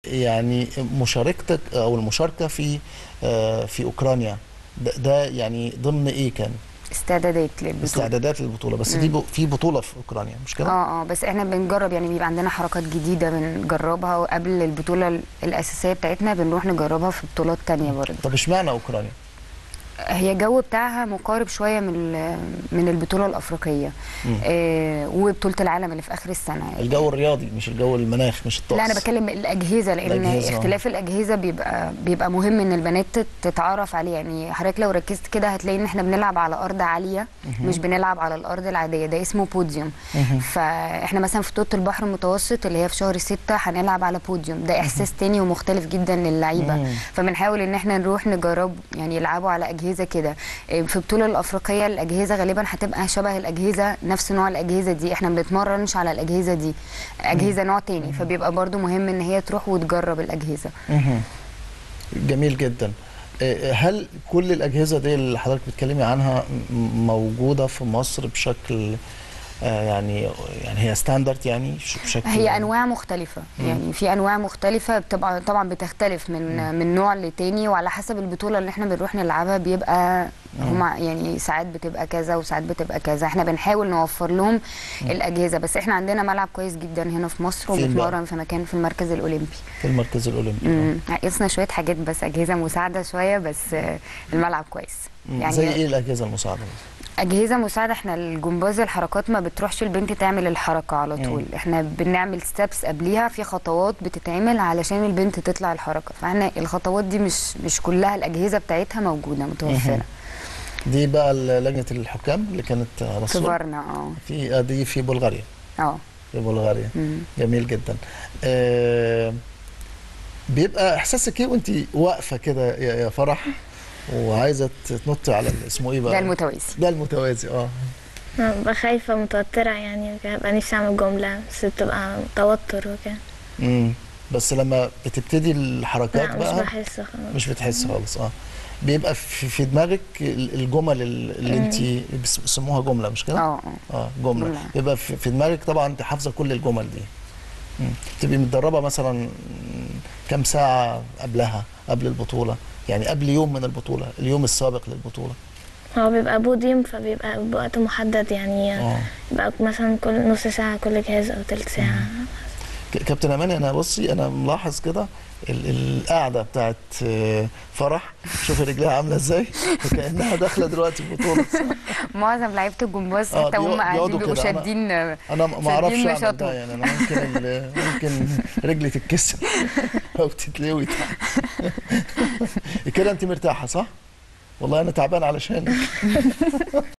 يعني مشاركتك او المشاركه في آه، في اوكرانيا ده, ده يعني ضمن ايه كان استعدادات للبطوله استعدادات للبطوله بس دي ب- في بطوله في اوكرانيا مش كده اه اه بس احنا بنجرب يعني بيبقى عندنا حركات جديده بنجربها وقبل البطوله ال- الاساسيه بتاعتنا بنروح نجربها في بطولات تانية برضه طب اشمعنى اوكرانيا هي الجو بتاعها مقارب شويه من ال- من البطوله الافريقيه مم. آه وبطوله العالم اللي في اخر السنه الجو الرياضي مش الجو المناخ مش الطقس لا انا بتكلم الاجهزه لان الأجهزة. اختلاف الاجهزه بيبقى بيبقى مهم ان البنات تت- تتعرف عليه يعني حضرتك لو ركزت كده هتلاقي ان احنا بنلعب على ارض عاليه مش بنلعب على الارض العاديه ده اسمه بوديوم مهم. فاحنا مثلا في بطوله البحر المتوسط اللي هي في شهر ستة هنلعب على بوديوم ده احساس تاني ومختلف جدا للعيبه مم. فبنحاول ان احنا نروح نجرب يعني يلعبوا على اجهزه كده إيه، في البطوله الافريقيه الاجهزه غالبا هتبقى شبه الاجهزه نفس نوع الاجهزه دي احنا ما بنتمرنش على الاجهزه دي اجهزه نوع تاني فبيبقى برضو مهم ان هي تروح وتجرب الاجهزه مهم. جميل جدا آه، هل كل الاجهزه دي اللي حضرتك بتتكلمي عنها م- موجوده في مصر بشكل آه، يعني يعني هي ستاندرد يعني ش- بشكل هي انواع مختلفه مم. يعني في انواع مختلفه بتبقى طبعا بتختلف من من نوع لتاني وعلى حسب البطوله اللي احنا بنروح نلعبها بيبقى هما يعني ساعات بتبقى كذا وساعات بتبقى كذا احنا بنحاول نوفر لهم الاجهزه بس احنا عندنا ملعب كويس جدا هنا في مصر فين بقى؟ وبنتمرن في مكان في المركز الاولمبي في المركز الاولمبي امم ناقصنا شويه حاجات بس اجهزه مساعده شويه بس آه، الملعب كويس يعني زي ايه الاجهزه المساعده اجهزه مساعده احنا الجمباز الحركات ما بتروحش البنت تعمل الحركه على مم. طول احنا بنعمل ستابس قبليها في خطوات بتتعمل علشان البنت تطلع الحركه فاحنا الخطوات دي مش مش كلها الاجهزه بتاعتها موجوده متوفره دي بقى ال- لجنه الحكام اللي كانت في مسؤوله فارنا اه في آه، دي في بلغاريا اه في بلغاريا مم. جميل جدا آه، بيبقى احساسك ايه وانت واقفه كده يا يا فرح وعايزه تنطي على ال- اسمه ايه بقى ده المتوازي ده المتوازي اه أنا ببقى خايفة متوترة يعني وكده ببقى نفسي أعمل جملة بس بتبقى توتر وكده امم بس لما بتبتدي الحركات لا مش بقى بحس خالص مش بتحس خالص اه بيبقى في, في دماغك ال- الجمل ال- اللي انت بيسموها جمله مش كده؟ اه اه اه جمله جملة. بيبقى في, في دماغك طبعا انت حافظه كل الجمل دي مم. تبقي متدربه مثلا كم ساعه قبلها قبل البطوله يعني قبل يوم من البطوله اليوم السابق للبطوله هو بيبقى بوديوم فبيبقى بوقت محدد يعني اه يبقى مثلا كل نص ساعة كل جهاز أو تلت ساعة ك- كابتن اماني انا بصي انا ملاحظ كده ال- القعده بتاعت آه، فرح شوفي رجليها عامله ازاي كانها داخله دلوقتي بطوله معظم لعيبه الجمباز آه، حتى بيقعد- هم قاعدين بيقعدوا بيبقوا كده. أنا- شادين آه، انا ما اعرفش شادين اعمل نشاطهم. ده يعني انا ممكن ال- ممكن رجلي تتكسر او تتلوي كده انت مرتاحه صح؟ والله انا تعبان علشانك